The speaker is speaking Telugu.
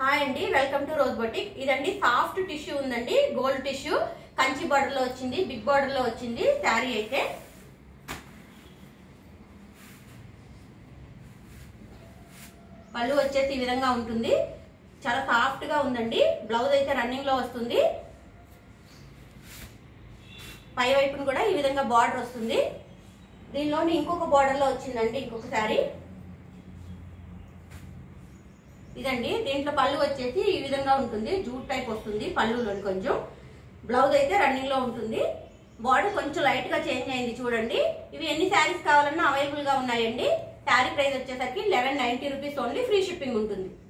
హాయ్ అండి వెల్కమ్ టు రోజ్ బొటిక్ ఇదండి సాఫ్ట్ టిష్యూ ఉందండి గోల్డ్ టిష్యూ కంచి బార్డర్ లో వచ్చింది బిగ్ బార్డర్ లో వచ్చింది శారీ అయితే పళ్ళు వచ్చేసి ఈ విధంగా ఉంటుంది చాలా సాఫ్ట్ గా ఉందండి బ్లౌజ్ అయితే రన్నింగ్ లో వస్తుంది పై వైపున కూడా ఈ విధంగా బార్డర్ వస్తుంది దీనిలోని ఇంకొక బార్డర్ లో వచ్చిందండి ఇంకొక శారీ ఇదండి దీంట్లో పళ్ళు వచ్చేసి ఈ విధంగా ఉంటుంది జూట్ టైప్ వస్తుంది పళ్ళులోని కొంచెం బ్లౌజ్ అయితే రన్నింగ్ లో ఉంటుంది బార్డర్ కొంచెం లైట్ గా చేంజ్ అయింది చూడండి ఇవి ఎన్ని శారీస్ కావాలన్నా అవైలబుల్ గా ఉన్నాయండి శారీ ప్రైస్ వచ్చేసరికి eleven ninety rupees only free shipping ఉంటుంది